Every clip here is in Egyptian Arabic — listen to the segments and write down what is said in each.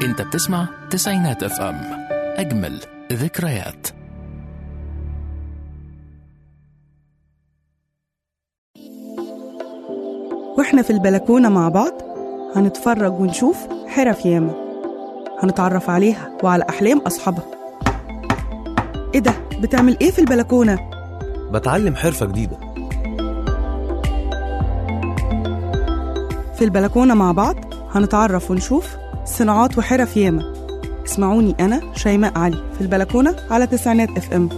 انت بتسمع تسعينات اف ام اجمل ذكريات واحنا في البلكونة مع بعض هنتفرج ونشوف حرف ياما هنتعرف عليها وعلى أحلام أصحابها إيه ده؟ بتعمل إيه في البلكونة؟ بتعلم حرفة جديدة في البلكونة مع بعض هنتعرف ونشوف صناعات وحرف ياما اسمعوني أنا شيماء علي في البلكونة على تسعينات اف ام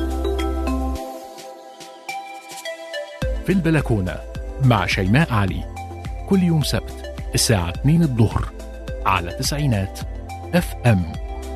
في البلكونة مع شيماء علي كل يوم سبت الساعة 2 الظهر على تسعينات اف ام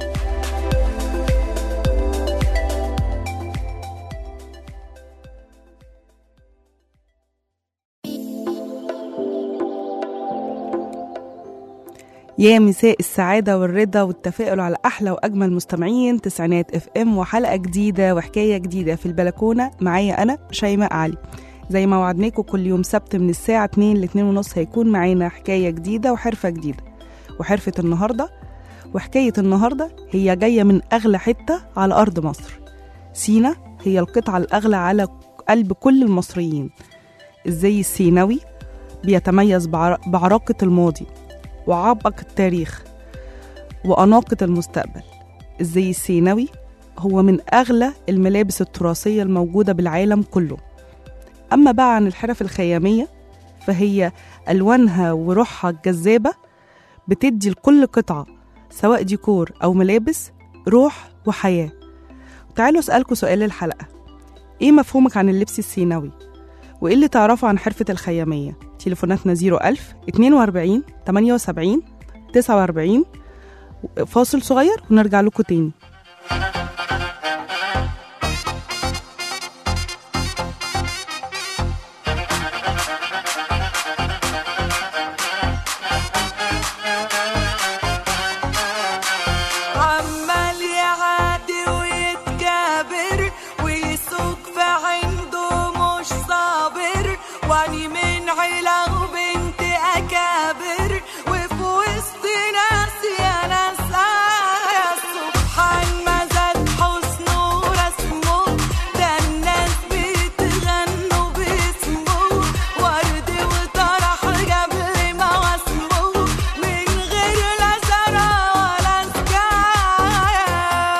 يا مساء السعادة والرضا والتفاؤل على أحلى وأجمل مستمعين تسعينات اف ام وحلقة جديدة وحكاية جديدة في البلكونة معايا أنا شيماء علي زي ما وعدناكم كل يوم سبت من الساعة 2 ل 2 ونص هيكون معانا حكاية جديدة وحرفة جديدة وحرفة النهاردة وحكاية النهاردة هي جاية من أغلى حتة على أرض مصر سينا هي القطعة الأغلى على قلب كل المصريين الزي السيناوي بيتميز بعر- بعراقة الماضي وعبق التاريخ وأناقة المستقبل الزي السيناوي هو من أغلى الملابس التراثية الموجودة بالعالم كله أما بقى عن الحرف الخيامية فهي ألوانها وروحها الجذابة بتدي لكل قطعة سواء ديكور أو ملابس روح وحياة تعالوا أسألكوا سؤال الحلقة إيه مفهومك عن اللبس السيناوي؟ وإيه اللي تعرفه عن حرفة الخيامية؟ تليفوناتنا 01000 42 78 49 فاصل صغير ونرجع لكم تاني عمال يعادي ويتكابر ويسوق في عنده مش صابر واني من عيلة وبنت أكابر وفي وسط ناس يا ناس آية سبحان ما زاد حسنه ورسمه ده الناس بتغنوا باسمه ورد وطرح قبل ما واسمه من غير لا زرع ولا سكاية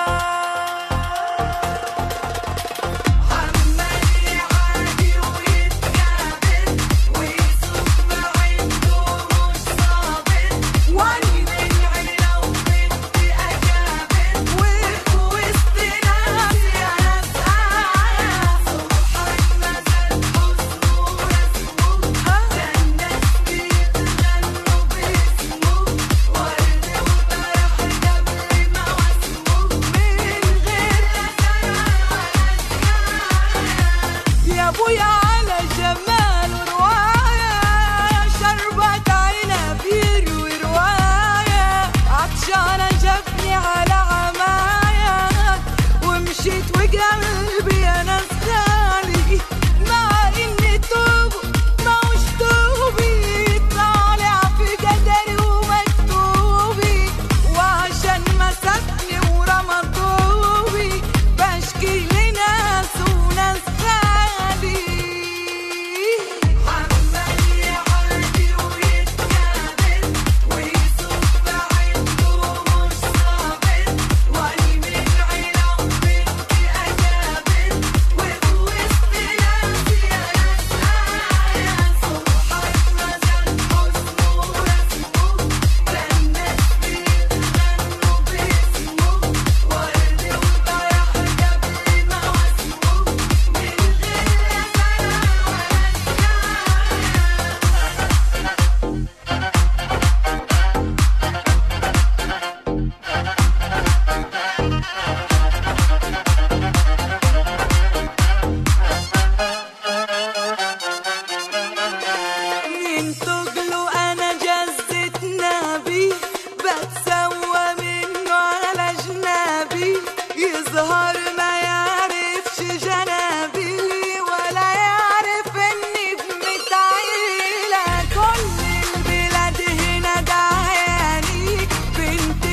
عمال يعادي ويتكابر ويسوق بعنده مش صابر واني من عيلة وبنت أكابر وفي وسط ناس يا ناس آية سبحان ما زاد حسنه ورسمه ده الناس بيتغنوا باسمه ورد وطرح قبل ما واسمه من غير يا ابويا على جمال ورواية شربت عنب يروي رواية عطشانة جابني على عماية ومشيت وقلبي انا خالي مع اني توب ما وش توبي طالع في قدري ومكتوبي وعشان مسكني ورمى طوبي بشكي لناس وناس خالي عمال يعدي ويتكابر ويسوق بعنده مش صابر واني من عيلة وبنت أكابر وفي وسط ناس يا ناس آية سبحان ما زاد حسنه ورسمه ده الناس بيتغنوا باسمه ورد وطرح قبل ما واسمه من غير لا زرع ولا سكاية من تقلوا انا جزت نبي بتسوى منه على جنابي يظهر ما يعرفش جنابي ولا يعرف اني ابنة عيلة كل البلاد هنا دعياني بنت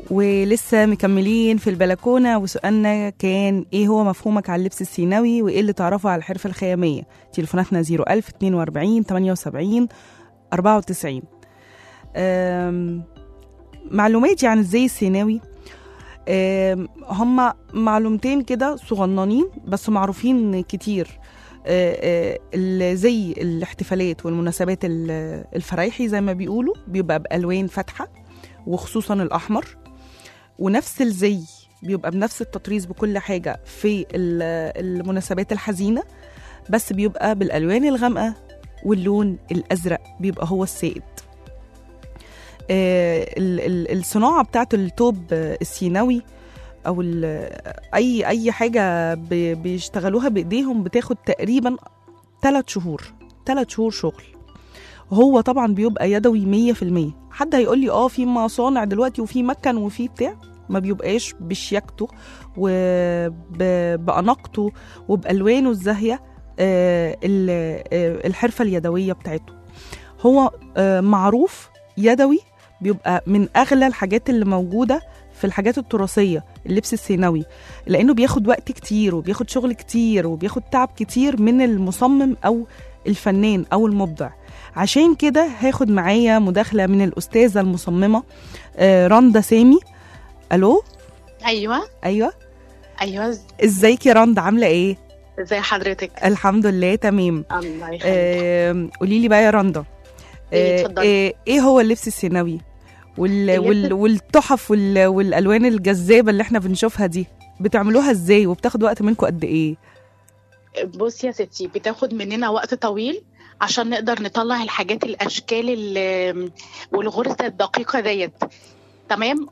ولسه مكملين في البلكونة وسؤالنا كان ايه هو مفهومك على اللبس السيناوي وايه اللي تعرفه على الحرفة الخيامية تليفوناتنا 01000 42 78 94 أم، معلوماتي عن الزي السيناوي أم، هما معلومتين كده صغننين بس معروفين كتير أه، أه، الزي الاحتفالات والمناسبات ال- الفرايحي زي ما بيقولوا بيبقى بألوان فاتحة وخصوصا الأحمر ونفس الزي بيبقى بنفس التطريز بكل حاجة في ال- المناسبات الحزينة بس بيبقى بالألوان الغامقة واللون الأزرق بيبقى هو السائد آه، ال- ال- الصناعة بتاعت التوب آه، السيناوي أو ال- أي أي حاجة ب- بيشتغلوها بإيديهم بتاخد تقريبا ثلاث شهور ثلاث شهور شغل هو طبعا بيبقى يدوي مية في المية حد هيقول لي اه في مصانع دلوقتي وفي مكن وفي بتاع ما بيبقاش بشياكته وبأناقته وبألوانه الزاهية آه، ال- آه، الحرفة اليدوية بتاعته هو آه، معروف يدوي بيبقى من أغلى الحاجات اللي موجودة في الحاجات التراثية اللبس السيناوي لأنه بياخد وقت كتير وبياخد شغل كتير وبياخد تعب كتير من المصمم أو الفنان أو المبدع عشان كده هاخد معايا مداخلة من الأستاذة المصممة آه، رندا سامي ألو ايوه أيوة ايوه ازيك يا رندا عاملة ايه؟ ازي حضرتك الحمد لله تمام الله يخليك آه، قولي لي بقى يا رندا إيه، آه، اتفضلي. آه، ايه هو اللبس السيناوي وال... اللبس- وال... والتحف وال... والالوان الجذابه اللي احنا بنشوفها دي بتعملوها ازاي وبتاخد وقت منكم قد ايه بصي يا ستي بتاخد مننا وقت طويل عشان نقدر نطلع الحاجات الاشكال ال- والغرزه الدقيقه ديت تمام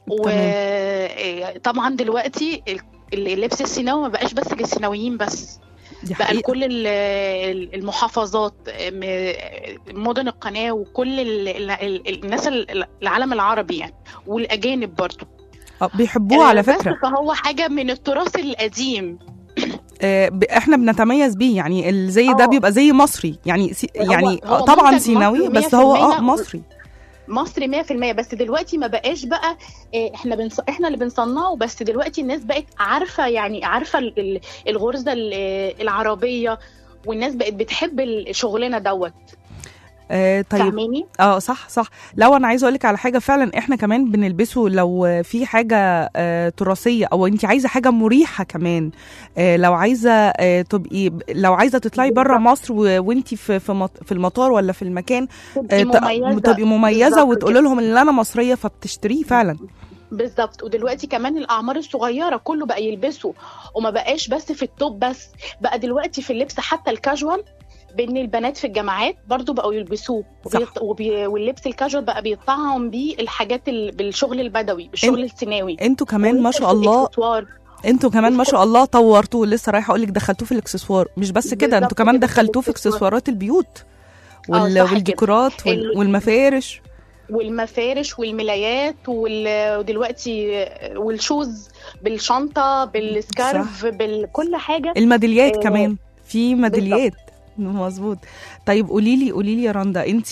وطبعا دلوقتي ال- اللبس السيناوي ما بقاش بس للسيناويين بس دي بقى حقيقه لكل ال- ال- المحافظات م- مدن القناه وكل ال- ال- ال- الناس ال- العالم العربي يعني والاجانب برضو آه، بيحبوه على بس فكره فهو حاجه من التراث القديم آه، ب... احنا بنتميز بيه يعني الزي ده آه. بيبقى زي مصري يعني سي... هو- يعني هو آه، طبعا منتج سيناوي مصري بس هو اه 100% مصري مصري 100% بس دلوقتي ما بقاش بقى إيه، احنا بنص... احنا اللي بنصنعه بس دلوقتي الناس بقت عارفه يعني عارفه ال- ال- الغرزه ال- العربيه والناس بقت بتحب شغلنا دوت آه طيب فاهماني اه صح صح لو انا عايزه اقول لك على حاجه فعلا احنا كمان بنلبسه لو في حاجه آه تراثيه او انت عايزه حاجه مريحه كمان آه لو عايزه آه تبقي لو عايزه تطلعي بره مصر وانت في في مط- في المطار ولا في المكان تبقي آه ت- مميزه تبقي مميزه بالظبط وتقولي كده. لهم ان انا مصريه فبتشتريه فعلا بالظبط ودلوقتي كمان الاعمار الصغيره كله بقى يلبسه وما بقاش بس في التوب بس بقى دلوقتي في اللبس حتى الكاجوال بين البنات في الجامعات برضو بقوا يلبسوه صح. وبيط... وبي... واللبس الكاجوال بقى بيطعم بيه الحاجات ال... بالشغل البدوي بالشغل السيناوي انتوا كمان ما شاء واللبس الله الإكسسوار. انتوا كمان ما شاء الله طورتوه لسه رايحه اقول لك دخلتوه في الاكسسوار مش بس كده انتوا بالظبط كمان كده، في دخلتوه في الإكسسوار. اكسسوارات البيوت آه، وال... صح كده. والديكورات وال... ال- والمفارش والمفارش والملايات وال... ودلوقتي والشوز بالشنطه بالسكارف بكل حاجه الميداليات آه، كمان في ميداليات مظبوط طيب قولي لي قولي لي يا رندا انت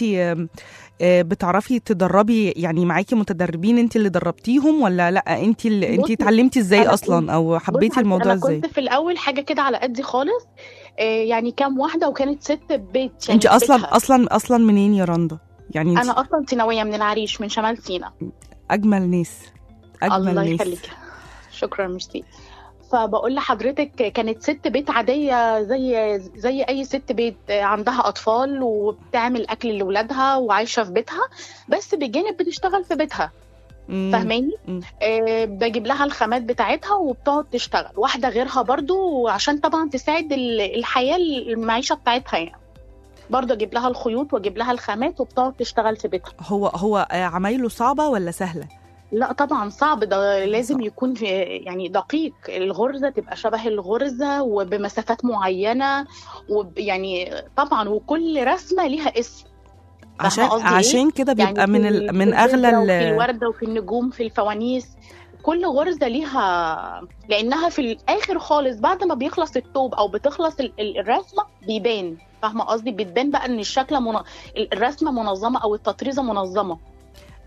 بتعرفي تدربي يعني معاكي متدربين انت اللي دربتيهم ولا لا انت اللي انت بصي، اتعلمتي ازاي أنا اصلا او حبيتي بص، الموضوع انا ازاي كنت في الاول حاجه كده على قدي خالص آه، يعني كام واحده وكانت ست بيت يعني انت في اصلا بيتها. اصلا اصلا منين يا رندا يعني انت انا اصلا ثانويه من العريش من شمال سينا اجمل ناس اجمل الله ناس يخليك شكرا ميرسي فبقول لحضرتك كانت ست بيت عاديه زي زي اي ست بيت آه، عندها اطفال وبتعمل اكل لاولادها وعايشه في بيتها بس بجانب بتشتغل في بيتها مم. فاهماني مم. آه بجيب لها الخامات بتاعتها وبتقعد تشتغل واحده غيرها برضو عشان طبعا تساعد ال- الحياه المعيشه بتاعتها يعني برضو اجيب لها الخيوط واجيب لها الخامات وبتقعد تشتغل في بيتها هو هو آه، عمايله صعبه ولا سهله لا طبعا صعب ده لازم صعب. يكون في يعني دقيق الغرزه تبقى شبه الغرزه وبمسافات معينه ويعني طبعا وكل رسمه ليها اسم فاهمة عشان قصدي إيه؟ عشان كده بيبقى يعني من في ال... ال- من في اغلى البذرة وفي ال... الورده وفي النجوم في الفوانيس كل غرزه ليها لانها في الاخر خالص بعد ما بيخلص الثوب او بتخلص ال- ال- الرسمه بيبان فاهمه قصدي بتبان بقى ان الشكل من... الرسمه منظمه او التطريزه منظمه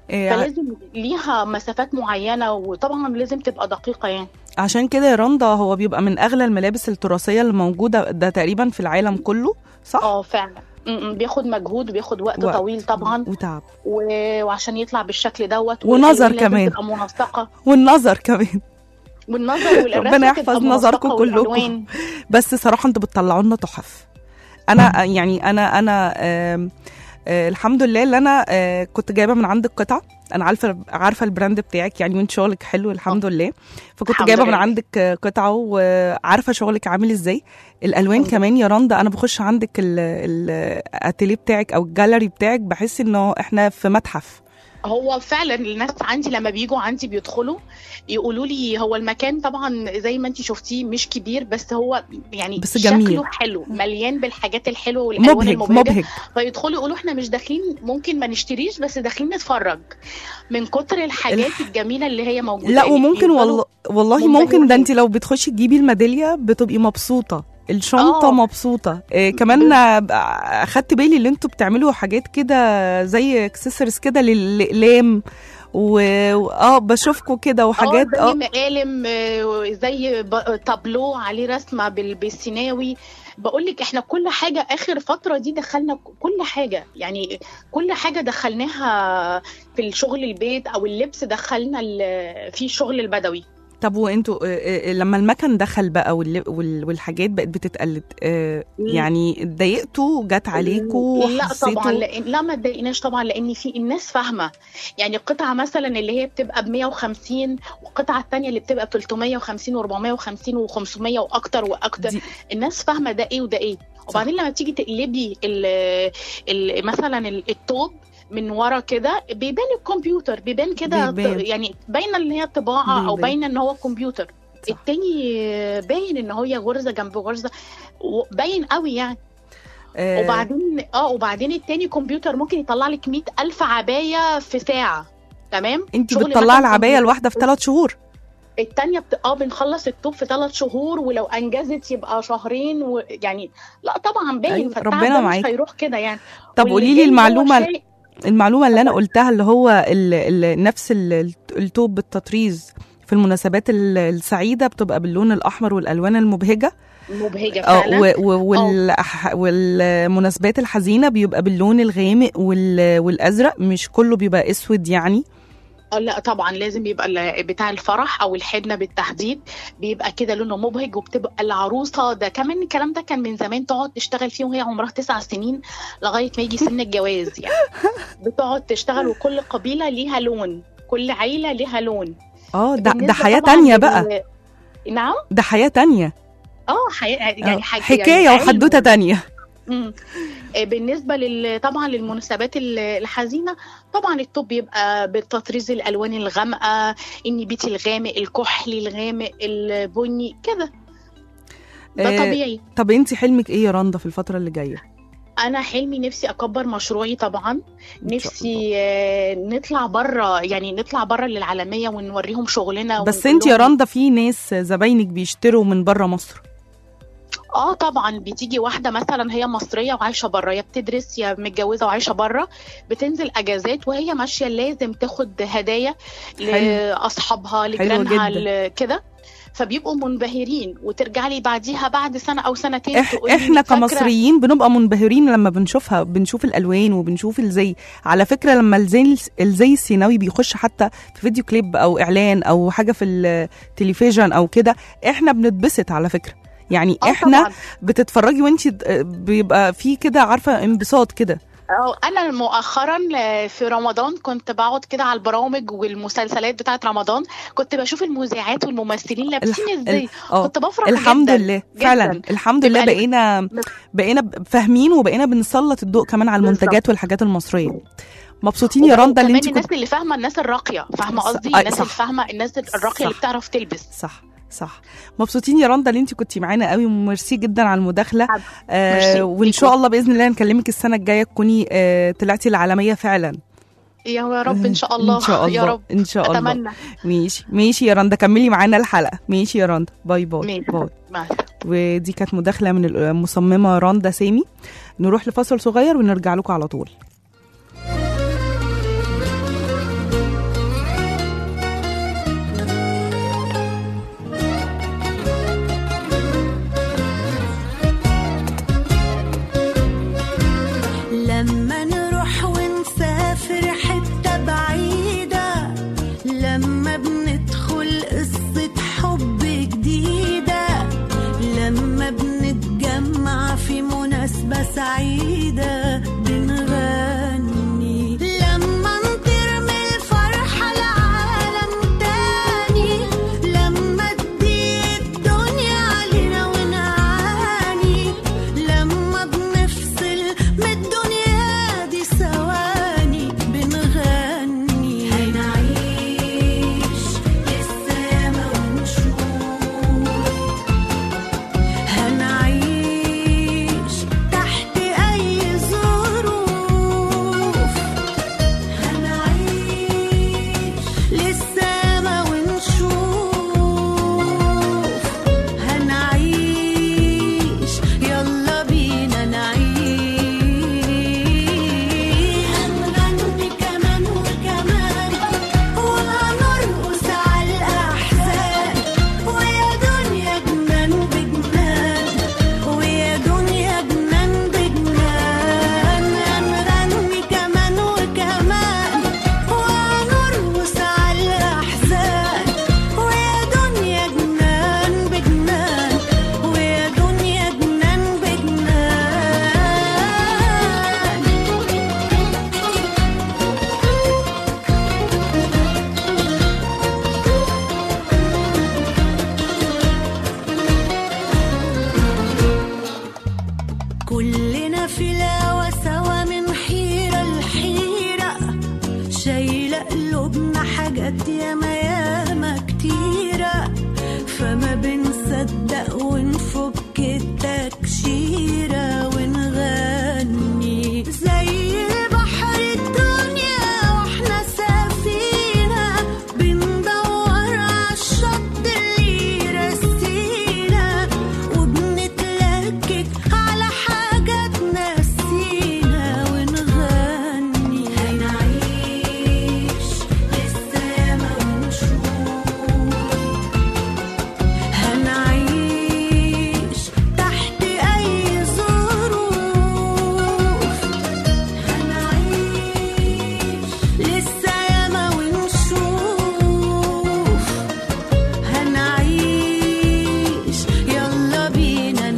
إيه، ع- فلازم ليها مسافات معينه وطبعا لازم تبقى دقيقه يعني عشان كده يا رندا هو بيبقى من اغلى الملابس التراثيه اللي موجوده ده تقريبا في العالم كله صح اه فعلا م- م. بياخد مجهود وبياخد وقت, وقت. طويل طبعا وتعب و- وعشان يطلع بالشكل دوت ونظر والألوان لازم كمان. تبقى منسقه والنظر كمان والنظر والرسم ربنا يحفظ تبقى نظركم منسقة كلكم. والألوان. بس صراحه انتوا بتطلعوا لنا تحف انا يعني انا انا آم، آه الحمد لله اللي انا آه كنت جايبه من عندك قطعه انا عارفه عارفه البراند بتاعك يعني وانت شغلك حلو الحمد لله فكنت الحمد جايبه من لله. عندك آه، قطعه وعارفه شغلك عامل ازاي الالوان الحمد كمان يا رندا انا بخش عندك الاتيليه بتاعك او الجاليري بتاعك بحس انه احنا في متحف هو فعلا الناس عندي لما بيجوا عندي بيدخلوا يقولوا لي هو المكان طبعا زي ما انت شفتيه مش كبير بس هو يعني بس جميل. شكله حلو مليان بالحاجات الحلوه والالوان مبهج المبهجه مبهج فيدخلوا يقولوا احنا مش داخلين ممكن ما نشتريش بس داخلين نتفرج من كتر الحاجات الح- الجميله اللي هي موجوده لا يعني وممكن بيفضلوا- والله والله منبهرين. ممكن ده انت لو بتخشي تجيبي الميداليه بتبقي مبسوطه الشنطه آه. مبسوطه إيه كمان آه، اخدت بالي اللي انتوا بتعملوا حاجات كده زي اكسسوارز كده للاقلام و- واه بشوفكم كده وحاجات اه زي اه مقالم آه، زي ب- تابلو عليه رسمه بال- بالسيناوي بقول لك احنا كل حاجه اخر فتره دي دخلنا ك- كل حاجه يعني كل حاجه دخلناها في الشغل البيت او اللبس دخلنا ال- في الشغل البدوي طب وانتوا آه، آه، لما المكن دخل بقى وال- وال- والحاجات بقت بتتقلد آه، مم. يعني اتضايقتوا جت عليكم لا حسيتوا طبعا لأن لا ما اتضايقناش طبعا لان في الناس فاهمه يعني القطعه مثلا اللي هي بتبقى ب 150 والقطعه الثانيه اللي بتبقى ب 350 و450 و500 واكتر واكتر دي الناس فاهمه ده ايه وده ايه وبعدين لما تيجي تقلبي ال ال مثلا ال- التوب من ورا كده بيبان الكمبيوتر بيبان كده بيبان. ط- يعني باينه ان هي طباعه او بيبان. باينه ان هو كمبيوتر صح. التاني باين ان هي غرزه جنب غرزه و- باين قوي يعني آه، وبعدين اه وبعدين التاني كمبيوتر ممكن يطلع لك 100 ألف عباية في ساعة تمام انت شغل بتطلعي مثلاً العبايه كمبيوتر. الواحده في ثلاث شهور التانية بت... اه بنخلص التوب في ثلاث شهور ولو انجزت يبقى شهرين ويعني لا طبعا باين أيوة، فالتعب ربنا ده معاك. مش هيروح كده يعني طب واللي قولي لي جاي هو المعلومه شيء- المعلومة اللي أنا اتفضل. قلتها اللي هو ال ال نفس ال- التوب بالتطريز في المناسبات ال- السعيدة بتبقى باللون الأحمر والألوان المبهجة مبهجة اه فعلا و- و- والأح- والمناسبات الحزينة بيبقى باللون الغامق وال- والأزرق مش كله بيبقى أسود يعني اه لا طبعا لازم يبقى ال- بتاع الفرح او الحنه بالتحديد بيبقى كده لونه مبهج وبتبقى العروسه ده كمان الكلام ده كان من زمان تقعد تشتغل فيه وهي عمرها تسع سنين لغايه ما يجي سن الجواز يعني بتقعد تشتغل وكل قبيله ليها لون كل عيله ليها لون اه ده, ده بالنسبة حياة طبعاً تانية لل- بقى نعم ده حياة تانية اه حي... يعني آه، حاجة حكاية يعني وحدوتة علم. تانية مم. آه، بالنسبه لل... طبعا للمناسبات ال- الحزينه طبعا التوب بيبقى بالتطريز الالوان الغامقه النبيتي الغامق الكحلي الغامق البني كده ده آه، طبيعي طب انت حلمك ايه يا رندا في الفترة اللي جاية؟ انا حلمي نفسي اكبر مشروعي طبعا إن شاء نفسي آه، نطلع بره يعني نطلع بره للعالميه ونوريهم شغلنا بس ونقول انت يا لهم- رندا في ناس زباينك بيشتروا من بره مصر اه طبعا بتيجي واحده مثلا هي مصريه وعايشه بره يا بتدرس يا متجوزه وعايشه بره بتنزل اجازات وهي ماشيه لازم تاخد هدايا حلو. لاصحابها لجيرانها جدا. ل- كده فبيبقوا منبهرين وترجع لي بعديها بعد سنه او سنتين إح تقولي احنا فاكرة- كمصريين بنبقى منبهرين لما بنشوفها بنشوف الالوان وبنشوف الزي على فكره لما الزي الزي السيناوي بيخش حتى في فيديو كليب او اعلان او حاجه في التلفزيون او كده احنا بنتبسط على فكره يعني آه احنا طبعاً. بتتفرجي وانت بيبقى في كده عارفه انبساط كده اه انا مؤخرا في رمضان كنت بقعد كده على البرامج والمسلسلات بتاعت رمضان كنت بشوف المذيعات والممثلين لابسين الح- ازاي اه كنت بفرح الحمد جدا لله جداً. فعلا الحمد لله تبقى بقينا بقينا فاهمين وبقينا بنسلط الضوء كمان على بالظبط. المنتجات والحاجات المصريه مبسوطين يا رندا اللي كمان انت الناس كنت اللي فاهمه الناس الراقيه فاهمه ص- قصدي آه، الناس صح. اللي فاهمه الناس الراقيه اللي صح. بتعرف تلبس صح صح مبسوطين يا رندا اللي انت كنتي معانا قوي وميرسي جدا على المداخله حب- آه ميرسي وان شاء ليكم. الله باذن الله نكلمك السنه الجايه تكوني آه طلعتي العالميه فعلا يا رب ان شاء الله ان شاء الله يا رب ان شاء الله اتمنى ماشي ماشي يا رندا كملي معانا الحلقه ماشي يا رندا باي باي ماشي. باي مع السلامة. ودي كانت مداخله من المصممه رندا سامي نروح لفاصل صغير ونرجع لكم على طول لما نروح ونسافر حتة بعيدة لما بندخل قصة حب جديدة لما بنتجمع في مناسبة سعيدة بنغني لما نطير من الفرحة لعالم تاني لما تضيق الدنيا علينا ونعاني لما بنفصل من الدنيا دي ثواني بنغني هنعيش للسما ونشوف هنعيش تحت أي ظروف هنعيش للسما ونشوف هنعيش يلا بينا نعيش هنغني كمان وكمان وهنرقص على الأحزان ويا دنيا جنان بجنان ويا دنيا جنان بجنان هنغني كمان وكمان وهنرقص على الأحزان ويا دنيا جنان بجنان ويا دنيا جنان بجنان كلنا في الهوا سوا من حيرة لحيرة شايلة قلوبنا حاجات ياما ياما كتيرة فما بنصدق ونفك التكشيرة ونغني زي البحر الدنيا واحنا سفينة بندور عالشط اللي يرسينا وبنتلكك على حاجة تنسينا ونغني هنعيش للسما ونشوف هنعيش تحت أي ظروف هنعيش للسما ونشوف هنعيش يلا بينا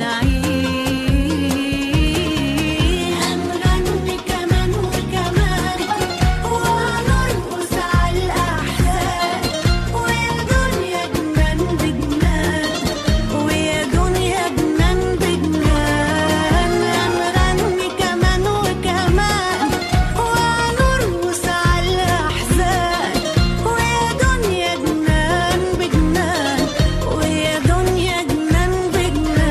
نعيش هنغني كمان وكمان وهنرقص على الأحزان ويا دنيا جنان بجنان ويا دنيا جنان بجنان هنغني كمان وكمان وهنرقص على الأحزان ويا دنيا جنان بجنان ويا دنيا جنان بجنان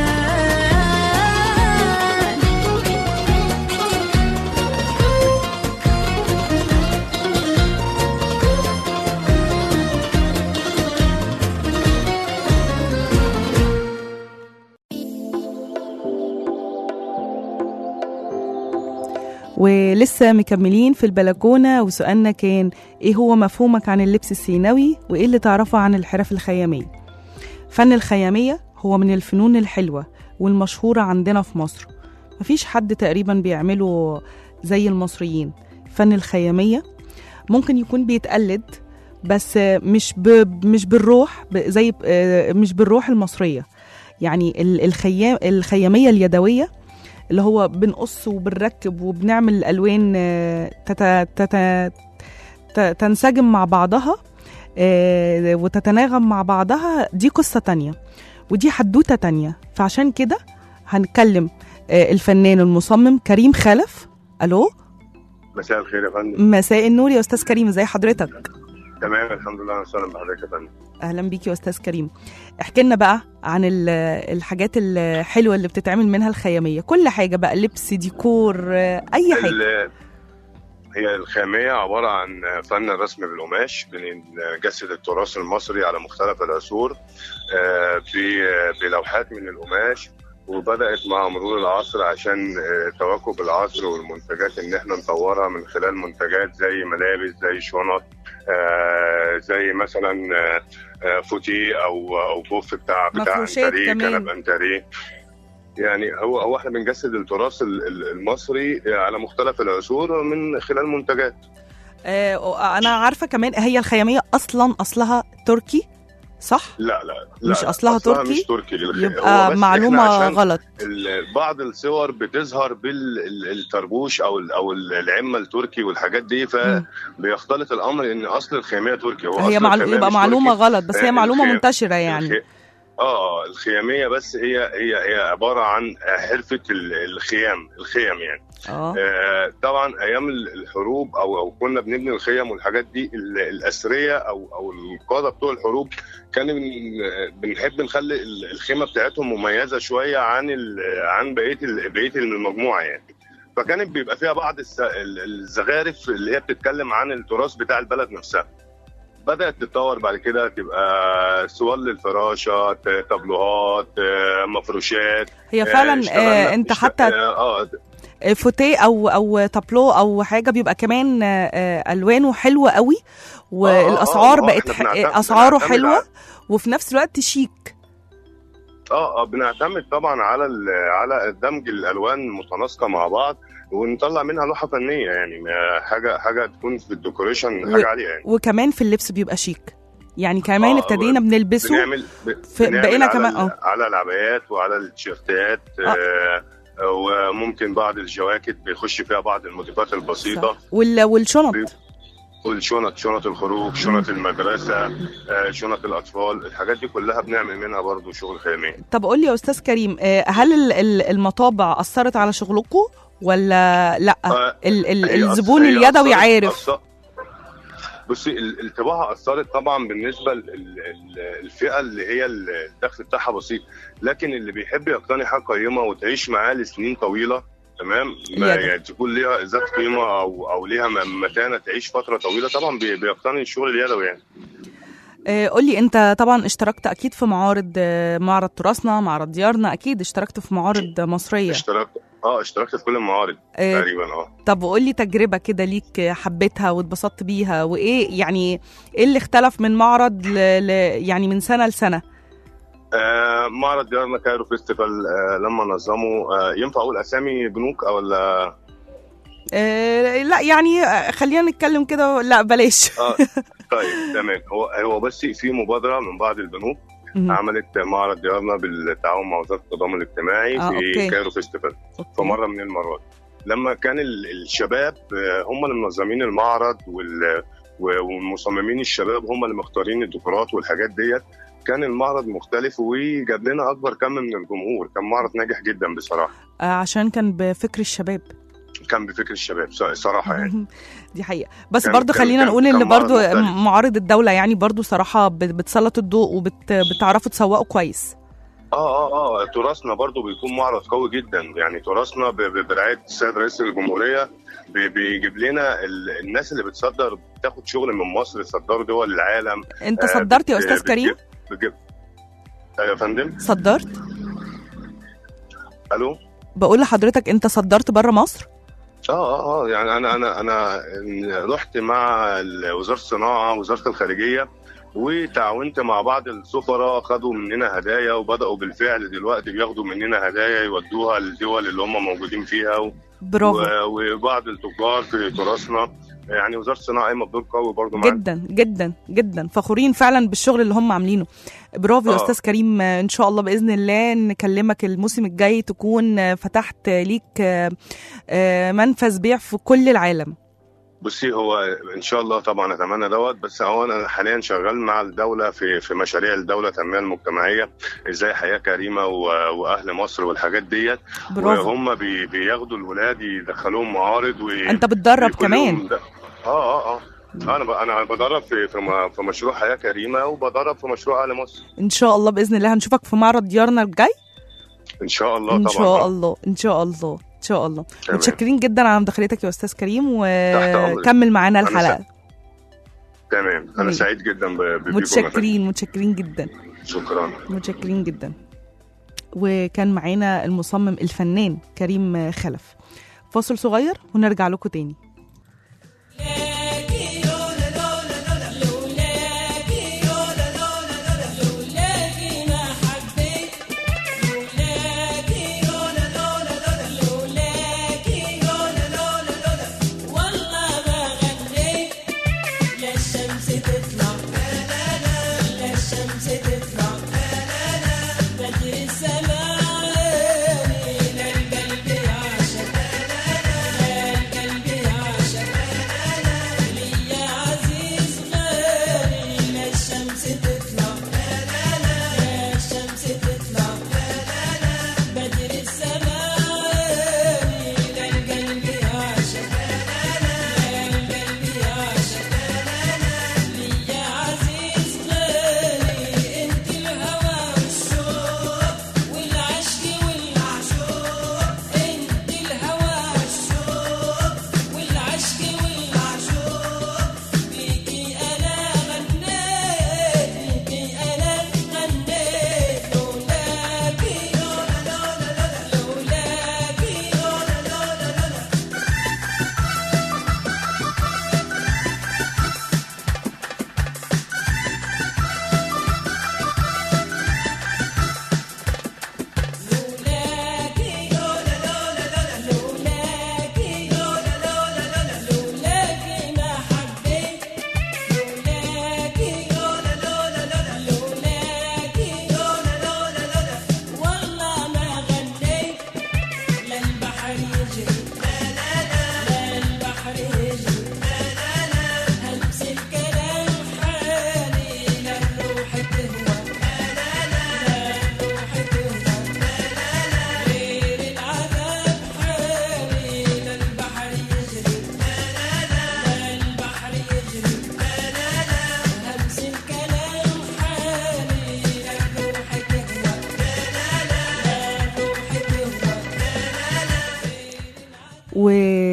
ولسه مكملين في البلكونة وسؤالنا كان ايه هو مفهومك عن اللبس السيناوي وايه اللي تعرفه عن الحرف الخيامية فن الخيامية هو من الفنون الحلوة والمشهورة عندنا في مصر مفيش حد تقريبا بيعمله زي المصريين فن الخيامية ممكن يكون بيتقلد بس مش ب... مش بالروح ب... زي آه، مش بالروح المصرية يعني ال- الخيام الخيامية اليدوية اللي هو بنقص وبنركب وبنعمل الالوان آه، تت... تت... ت- تنسجم مع بعضها آه، وتتناغم مع بعضها دي قصة تانية ودي حدوتة تانية فعشان كده هنتكلم آه، الفنان المصمم كريم خلف الو مساء الخير يا فندم مساء النور يا استاذ كريم ازي حضرتك تمام الحمد لله وسهلا بحضرتك يا فندم اهلا بيك يا استاذ كريم احكي لنا بقى عن ال- الحاجات الحلوه اللي بتتعمل منها الخياميه كل حاجه بقى لبس ديكور آه، اي حاجه ال- هي الخامية عبارة عن فن الرسم بالقماش بنجسد التراث المصري على مختلف العصور آه، ب- بلوحات من القماش وبدأت مع مرور العصر عشان آه، تواكب العصر والمنتجات إن إحنا نطورها من خلال منتجات زي ملابس زي شنط آه، زي مثلا آه، آه، فوتيه أو أو بوف بتاع بتاع مفروشات أنتريه كمان. كنب أنتريه يعني هو هو احنا بنجسد التراث ال- ال- المصري على مختلف العصور من خلال منتجات آه انا عارفه كمان هي الخياميه اصلا اصلها تركي صح لا لا لا مش أصلها تركي؟ مش تركي الخ- هو يبقى بس معلومه إحنا عشان غلط ال- بعض الصور بتظهر بالطربوش او ال- او ال- العمه التركي والحاجات دي مم. فبيختلط الامر ان اصل الخياميه تركي هو هي أصل معلو... الخيامية يبقى مش معلومه تركي. غلط بس هي آه، معلومه الخيام- منتشره يعني الخي- اه الخياميه بس هي هي هي عباره عن حرفه ال- الخيام الخيم يعني اه آه، طبعا ايام ال- الحروب او او كنا بنبني الخيم والحاجات دي ال- الاسريه او او القاده بتوع الحروب كانوا بن- بنحب نخلي ال- الخيمه بتاعتهم مميزه شويه عن ال- عن بقيه ال- بقيه المجموعه يعني فكانت بيبقى فيها بعض الس- ال- الزخارف اللي هي بتتكلم عن التراث بتاع البلد نفسها بدات تتطور بعد كده تبقى سوال للفراشه ت- طابلوهات آه، مفروشات هي آه، فعلا اشتغلنا- آه انت اشت- حتى اه آه، فوتيه او او تابلو او حاجه بيبقى كمان آه، آه، الوانه حلوه قوي والاسعار آه، آه، بقت إحنا ح- بنعتمد- اسعاره بنعتمد حلوه على- وفي نفس الوقت شيك اه اه بنعتمد طبعا على ال- على دمج الالوان متناسقه مع بعض ونطلع منها لوحه فنيه يعني ما- حاجه حاجه تكون في الديكوريشن و- حاجه عاليه يعني وكمان في اللبس بيبقى شيك يعني كمان آه، ابتدينا بنلبسه بنعمل ب- في- بنعمل بقينا على كمان- ال- آه. على العبايات وعلى التيشيرتات آه. آه. وممكن بعض الجواكت بيخش فيها بعض المضيفات البسيطه وال والشنط والشنط شنط الخروج شنط المدرسه آه، شنط الاطفال الحاجات دي كلها بنعمل منها برضو شغل خيامي طب قول لي يا استاذ كريم آه، هل ال- ال- المطابع اثرت على شغلكم ولا لا آه، ال ال هي أث- الزبون هي اليدوي أثرت- عارف أث- بصي ال- الطباعه اثرت طبعا بالنسبه للفئه اللي هي الدخل بتاعها بسيط لكن اللي بيحب يقتني حاجه قيمه وتعيش معاه لسنين طويله تمام ما اليدوي. يعني تكون ليها ذات قيمه او او ليها م- متانه تعيش فتره طويله طبعا بي- بيقتني الشغل اليدوي يعني آه، قول لي انت طبعا اشتركت اكيد في معارض آه، معرض تراثنا معرض ديارنا اكيد اشتركت في معارض مصريه اشتركت اه اشتركت في كل المعارض آه، تقريبا اه طب قول لي تجربه كده ليك حبيتها واتبسطت بيها وايه يعني ايه اللي اختلف من معرض ل... ل... يعني من سنه لسنه آه، معرض ديارنا كايرو فيستيفال آه لما نظموا آه ينفع اقول اسامي بنوك او ولا آه لا يعني آه، خلينا نتكلم كده لا بلاش اه طيب تمام هو هو بس في مبادره من بعض البنوك مهم. عملت معرض ديارنا بالتعاون مع وزاره التضامن الاجتماعي آه، في أوكي. كايرو فيستيفال في أوكي. مره من المرات لما كان ال- الشباب آه، هم اللي منظمين المعرض وال و- والمصممين الشباب هم اللي مختارين الديكورات والحاجات ديت كان المعرض مختلف وجاب لنا اكبر كم من الجمهور كان معرض ناجح جدا بصراحه آه عشان كان بفكر الشباب كان بفكر الشباب ص- صراحه يعني دي حقيقة بس كان- برضو كان- خلينا كان- نقول كان ان معرض برضو مختلف. معارض الدولة يعني برضو صراحة بت- بتسلط الضوء وبتعرفوا تسوقوا كويس اه اه اه تراثنا برضو بيكون معرض قوي جدا يعني تراثنا ب- ب- برعايه السيد رئيس الجمهوريه بي- بيجيب لنا ال- الناس اللي بتصدر بتاخد شغل من مصر تصدروا دول العالم انت آه، صدرت يا بت- استاذ كريم بتجيب- بتجيب آه، يا فندم صدرت الو بقول لحضرتك انت صدرت بره مصر اه اه اه يعني انا انا انا رحت مع ال- وزاره الصناعه وزاره الخارجيه وتعاونت مع بعض السفراء خدوا مننا هدايا وبداوا بالفعل دلوقتي بياخدوا مننا هدايا يودوها للدول اللي هم موجودين فيها و... برافو و- وبعض التجار في تراثنا يعني وزاره الصناعه قايمه بدور قوي برضه معانا جدا جدا جدا فخورين فعلا بالشغل اللي هم عاملينه برافو يا آه. استاذ كريم آه، ان شاء الله باذن الله نكلمك الموسم الجاي تكون آه، فتحت ليك آه، آه، منفذ بيع في كل العالم بصي هو ان شاء الله طبعا اتمنى دوت بس هو انا حاليا شغال مع الدوله في في مشاريع الدوله التنميه المجتمعيه ازاي حياه كريمه و- واهل مصر والحاجات ديت برافو وهم بي بياخدوا الولاد يدخلوهم معارض و انت بتدرب وكلهم كمان ده. اه اه اه انا ب- انا بدرب في في م- في مشروع حياه كريمه وبدرب في مشروع اهل مصر ان شاء الله باذن الله هنشوفك في معرض ديارنا الجاي ان شاء الله ان طبعا شاء آه. الله ان شاء الله ان شاء الله تمام. متشكرين جدا على مداخلتك يا استاذ كريم أمرك. وكمل معانا أنا الحلقه تمام انا مم. سعيد جدا ب- بيكم متشكرين متشكرين جدا شكرا متشكرين جدا وكان معانا المصمم الفنان كريم خلف فاصل صغير ونرجع لكم تاني لولاكي ما حبيت لولاكي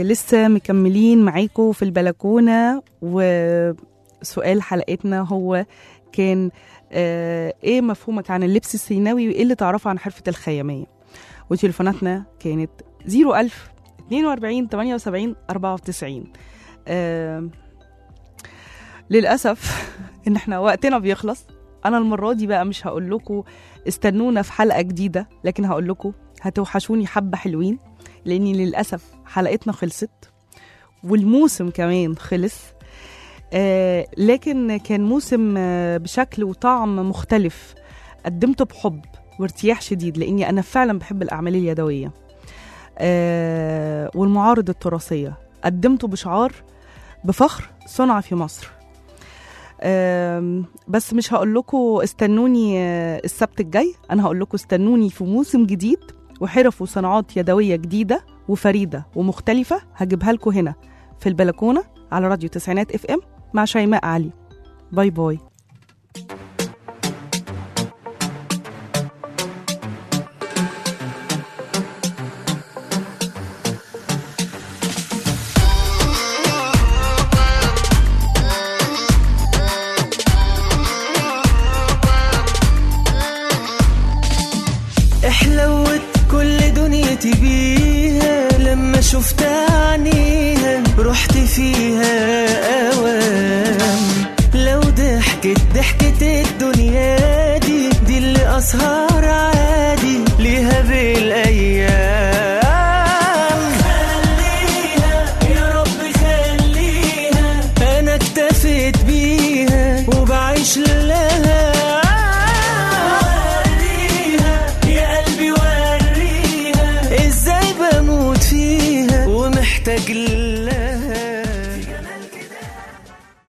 لسه مكملين معاكم في البلكونة وسؤال حلقتنا هو كان آه ايه مفهومك عن اللبس السيناوي وايه اللي تعرفه عن حرفة الخيامية وتليفوناتنا كانت 01000 42 78 94 آه للأسف إن احنا وقتنا بيخلص أنا المرة دي بقى مش هقول لكم استنونا في حلقة جديدة لكن هقول لكم هتوحشوني حبة حلوين لأني للأسف حلقتنا خلصت والموسم كمان خلص آه لكن كان موسم آه بشكل وطعم مختلف قدمته بحب وارتياح شديد لاني انا فعلا بحب الاعمال اليدويه آه والمعارض التراثيه قدمته بشعار بفخر صنع في مصر آم، بس مش هقول لكم استنوني آه، السبت الجاي انا هقول لكم استنوني في موسم جديد وحرف وصناعات يدويه جديده وفريده ومختلفه هجيبها لكم هنا في البلكونه على راديو تسعينات اف ام مع شيماء علي باي باي احلوت كل دنيتي بيها لما شفت عينيها رحت فيها اوام لو ضحكت ضحكة الدنيا دي دي اللي اسهر عادي ليها بالايام خليها يا رب خليها انا اكتفيت بيها وبعيش لها وريها يا قلبي وريها ازاي بموت فيها ومحتاج لها